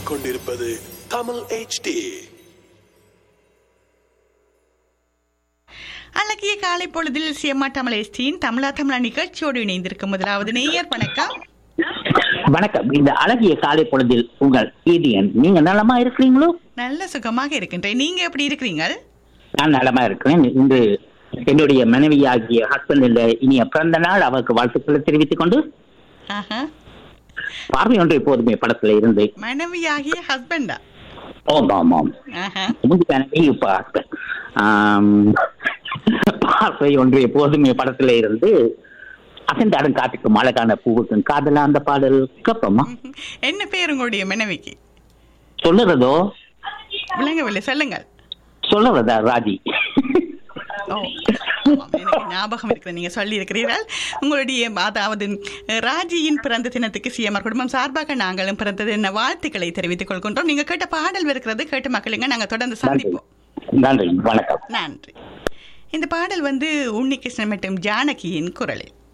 கேட்டுக்கொண்டிருப்பது தமிழ் HD அழகிய காலை பொழுதில் சிஎம்மா தமிழேஸ்டியின் தமிழா தமிழா நிகழ்ச்சியோடு இணைந்திருக்கும் முதலாவது நேயர் வணக்கம் வணக்கம் இந்த அழகிய காலை பொழுதில் உங்கள் ஈதியன் நீங்க நலமா இருக்கிறீங்களோ நல்ல சுகமாக இருக்கின்றேன் நீங்க எப்படி இருக்கிறீங்க நான் நலமா இருக்கிறேன் இன்று என்னுடைய மனைவியாகிய ஹஸ்பண்ட் இனிய பிறந்த நாள் அவருக்கு வாழ்த்துக்களை தெரிவித்துக் கொண்டு ஆஹா. பார்வை ஒன்று எப்போதுமே படத்துல இருந்து மனைவியாகிய ஹஸ்பண்டா ஓம் ஆம் ஆம் ஆஹா. முந்தி மனைவி இப்ப ஹஸ்பண்ட் பார்வை ஒன்று எப்போதுமே படத்துல இருந்து அசந்தாடும் காட்டுக்கும் அழகான பூவுக்கும் காதலா அந்த பாடல் கேட்போமா என்ன பேர் உங்களுடைய மனைவிக்கு சொல்லுறதோ விளங்கவில்லை சொல்லுங்கள் சொல்லுறதா ராஜி ஓ ஆமாம், எனக்கு ஞாபகம் இருக்கிறது நீங்க சொல்லி இருக்கிறீர்கள் உங்களுடைய அதாவது ராஜியின் பிறந்த தினத்துக்கு சிஎம்ஆர் குடும்பம் சார்பாக நாங்களும் பிறந்தது என்ன வாழ்த்துக்களை தெரிவித்துக் கொள்கின்றோம் நீங்க கேட்ட பாடல் இருக்கிறது கேட்ட மக்களுங்க நாங்க தொடர்ந்து நன்றி சந்திப்போம் நன்றி வணக்கம் நன்றி இந்த பாடல் வந்து உன்னிகிருஷ்ணன் மற்றும் ஜானகியின் குரலில்